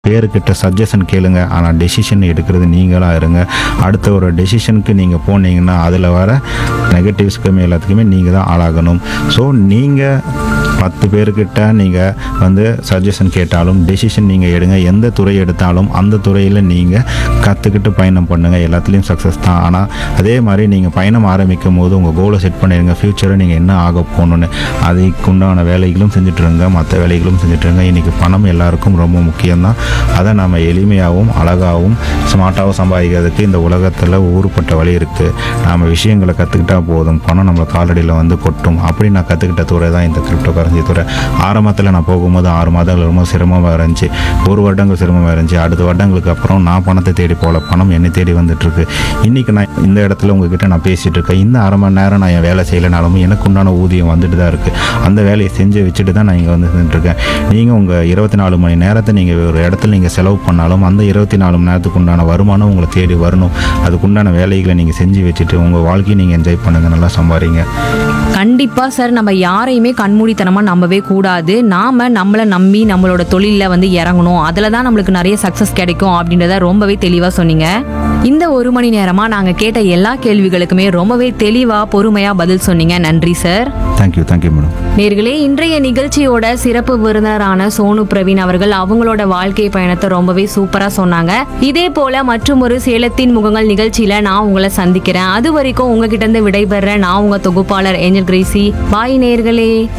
பேருக்கிட்ட suggestion கேளுங்க ஆனால் decision எடுக்கிறது நீங்களாக இருங்க அடுத்த ஒரு டெசிஷனுக்கு நீங்கள் போனீங்கன்னா அதில் வர நெகட்டிவ்ஸ்க்குமே எல்லாத்துக்குமே நீங்கள் தான் ஆளாகணும் ஸோ நீங்கள் பத்து பேர்கிட்ட நீங்கள் வந்து சஜஷன் கேட்டாலும் டெசிஷன் நீங்கள் எடுங்க எந்த துறை எடுத்தாலும் அந்த துறையில் நீங்கள் கற்றுக்கிட்டு பயணம் பண்ணுங்கள் எல்லாத்துலேயும் சக்ஸஸ் தான் ஆனால் அதே மாதிரி நீங்கள் பயணம் ஆரம்பிக்கும் போது உங்கள் கோலை செட் பண்ணிடுங்க ஃப்யூச்சரை நீங்கள் என்ன ஆக போகணுன்னு அதுக்குண்டான வேலைகளும் செஞ்சுட்டு இருங்க மற்ற வேலைகளும் செஞ்சுட்டு இருங்க இன்றைக்கி பணம் எல்லாருக்கும் ரொம்ப முக்கியம்தான் அதை நம்ம எளிமையாகவும் அழகாகவும் ஸ்மார்ட்டாகவும் சம்பாதிக்கிறதுக்கு இந்த உலகத்தில் ஊறுப்பட்ட வழி இருக்குது நாம் விஷயங்களை கற்றுக்கிட்டா போதும் பணம் நம்மளை காலடியில் வந்து கொட்டும் அப்படி நான் கற்றுக்கிட்ட துறை தான் இந்த கிரிப்டோ கரன்சி துறை ஆரம்பத்தில் நான் போகும்போது ஆறு மாதங்கள் ரொம்ப சிரமமாக இருந்துச்சு ஒரு வருடங்கள் சிரமமாக இருந்துச்சு அடுத்த வருடங்களுக்கு அப்புறம் நான் பணத்தை தேடி போகல பணம் என்னை தேடி வந்துட்டுருக்கு இன்றைக்கி நான் இந்த இடத்துல உங்ககிட்ட நான் பேசிகிட்டு இருக்கேன் இந்த அரை மணி நேரம் நான் என் வேலை செய்யலைனாலும் எனக்கு உண்டான ஊதியம் வந்துட்டு தான் இருக்குது அந்த வேலையை செஞ்சு வச்சுட்டு தான் நான் இங்கே வந்து செஞ்சுட்ருக்கேன் நீங்கள் உங்கள் இருபத்தி நாலு மணி நேரத்தை நீங்கள் ஒரு இடத்துல நீங்கள் செலவு பண்ணாலும் அந்த இருபத்தி நாலு மணி நேரத்துக்கு உண்டான வருமானம் உங்களை தேடி வரணும் அதுக்குண்டான வேலைகளை நீங்கள் செஞ்சு வச்சுட்டு உங்கள் வாழ்க்கையை நீங்கள் என்ஜாய் பண்ணுங்கள் நல்லா சம்பாதிங்க கண்டிப்பா சார் நம்ம யாரையுமே கண்மூடித்தனமா நம்பவே கூடாது நாம நம்மளை நம்பி நம்மளோட தொழில வந்து இறங்கணும் அதுல தான் நம்மளுக்கு நிறைய சக்சஸ் கிடைக்கும் அப்படின்றத ரொம்பவே தெளிவா சொன்னீங்க இந்த ஒரு மணி நேரமா நாங்க கேட்ட எல்லா கேள்விகளுக்குமே ரொம்பவே தெளிவா பொறுமையா பதில் சொன்னீங்க நன்றி சார் தேங்க்யூ தேங்க்யூ மேடம் நேர்களே இன்றைய நிகழ்ச்சியோட சிறப்பு விருந்தினரான சோனு பிரவீன் அவர்கள் அவங்களோட வாழ்க்கை பயணத்தை ரொம்பவே சூப்பரா சொன்னாங்க இதே போல மற்றும் ஒரு சேலத்தின் முகங்கள் நிகழ்ச்சியில நான் உங்களை சந்திக்கிறேன் அது வரைக்கும் உங்ககிட்ட இருந்து விடைபெற நான் உங்க தொகுப்பாளர் ஏஞ்சல் கிரேசி பாய் நேர்களே